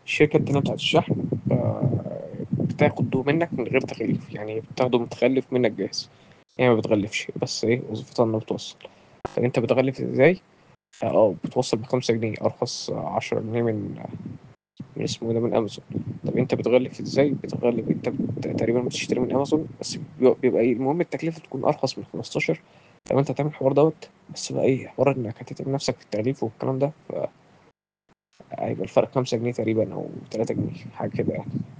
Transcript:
الشركة التانية بتاعت الشحن آه، بتاخده منك من غير تغليف يعني بتاخده متغلف منك جاهز يعني ما بتغلفش بس ايه وظيفتها انها بتوصل طب انت بتغلف ازاي؟ اه بتوصل بخمسة جنيه ارخص عشرة جنيه من من اسمه إيه ده من امازون طب انت بتغلف ازاي؟ بتغلف انت بت... تقريبا بتشتري من امازون بس بيبقى بيبقى ايه المهم التكلفة تكون ارخص من 15 طب انت هتعمل الحوار دوت بس بقى ايه حوار انك هتتعب نفسك في التغليف والكلام ده ف هيبقى الفرق خمسة جنيه تقريبا او تلاتة جنيه حاجة كده يعني